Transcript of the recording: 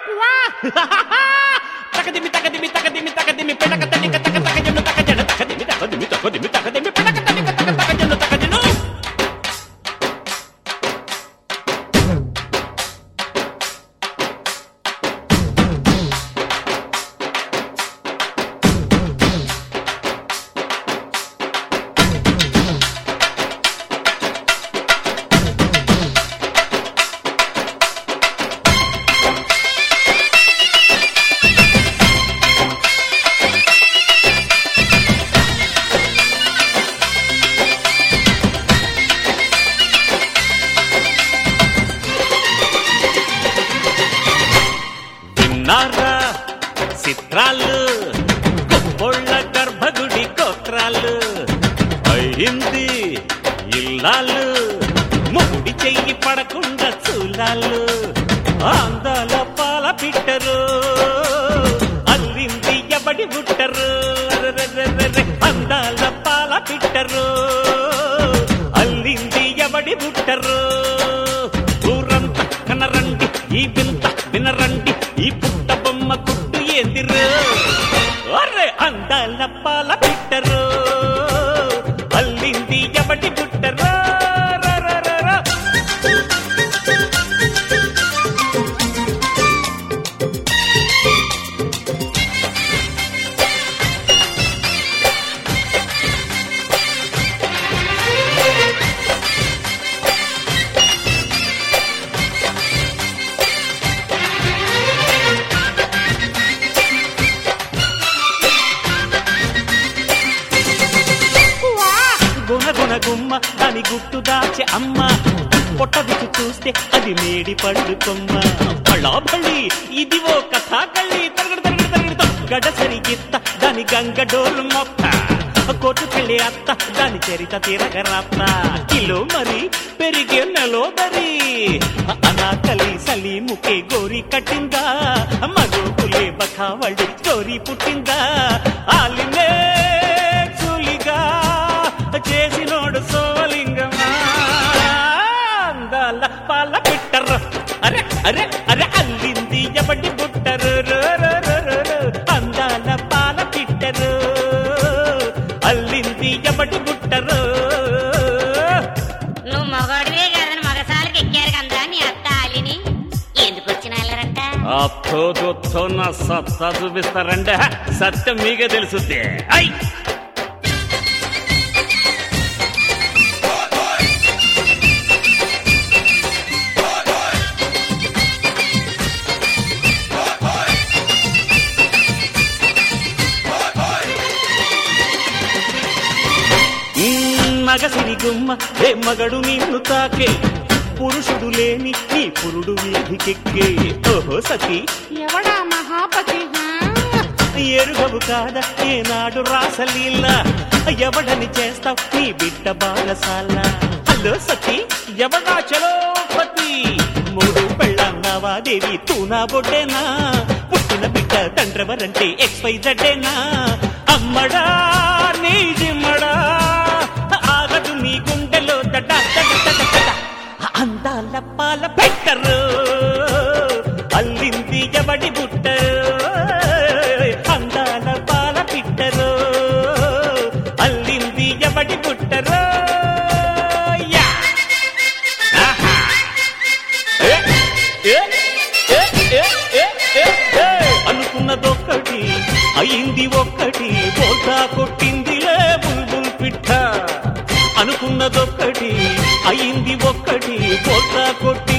తకదిమి తకదిమి తకదిమి తకదిమి పెడక తనిక తక తకజను తకజన తకదిమి తకదిమి తకదిమి తకదిమి పెడక తనిక తక తకజను తకజను విన్నారా చిత్రాలు గొప్పోళ్ళ గర్భగుడి గోత్రాలు అయింది ఇల్లాలు ముడి చెయ్యి పడకుండా చూలాలు అందాల పాల పిట్టరు అల్లింది ఎవడి బుట్టరు అరెరెరెరెరె. అందాల పాల పిట్టరు అల్లింది ఎవడి బుట్టరు ఊరంతా కనరండి ఈ వింత వినరండి ఈ పుట్ట బొమ్మ కుట్టు ఏందిరు అర్రే అందాల పాల పిట్టరు అల్లింది ఎవడి బుట్టరు రరరర. గుణ గుణ గుమ్మ దాని గుట్టు దాచే అమ్మ పొట్ట విచ్చి చూస్తే అది మేడి పళ్ళు కొమ్మ బళ్ళి ఇది ఓ కథా కళ్ళి తరగడు తరగడు తరగడుతో గడసరి గిత్త దాని గంగ డోలు మొత్త కొట్టుకెళ్ళి అత్త దాని చరిత తిరగరాత్త కిలో మరి పెరిగే నెలో దరి అనాకలి సలి ముకే గోరి కట్టిందా మగో పులే బకావళి గోరి పుట్టిందా ఆలినే చూలిగా చేసినోడు సోలింగమా అందాల పాల పిట్టరు అరే అరే అరే అల్లింది ఎవడి బుట్టరు రో, రో, రో, రో, రో. అందాల పాల పిట్టరు అల్లింది ఎవడి బుట్టరు నువ్వు మగవాడివే కాదని మగసాలకు ఎక్కారు కదా నీ అత్త ఆలిని ఎందుకు వచ్చిన వెళ్ళరంట అత్తో దొత్తో నా సత్తా చూపిస్తారంటే సత్యం మీకే తెలుసుద్ది ఐ మగసిరి గుమ్మ ఏ మగడు నిన్ను తాకే పురుషుడు లేని నీ పురుడు వీధికెక్కే ఓహో సతీ ఎవడా మహాపతి హా? ఎరుగవు కాదా ఏనాడు రాసలీల ఎవడని చేస్తావు నీ బిడ్డ బాలసాల హలో సతీ ఎవడా చలోపతి మూడు పెళ్ళన్నావా దేవి తూనా బొడ్డేనా పుట్టిన బిడ్డ తండ్రెవరంటే ఎక్స్ వై జడ్డేనా అమ్మడా నీ జిమ్మడా ఆగదు నీ గుండెలో దడ దడ దడ దడ. అందాల పాల పెట్టరు అల్లింది ఎవడి బుట్టరు అందాల పాల పిట్టరు అల్లింది ఎవడి బుట్టరు యా! ఆహా! ఏ! ఏ! ఏ! ఏ! ఏ! ఏ! ఏ! అనుకున్నదొక్కటి అయింది ఒక్కటి బోల్తా కొట్టిందిలే బుల్బుల్ పిట్ట అనుకున్నదొక్కటి అయింది ఒక్కటి బోల్తా కొట్టి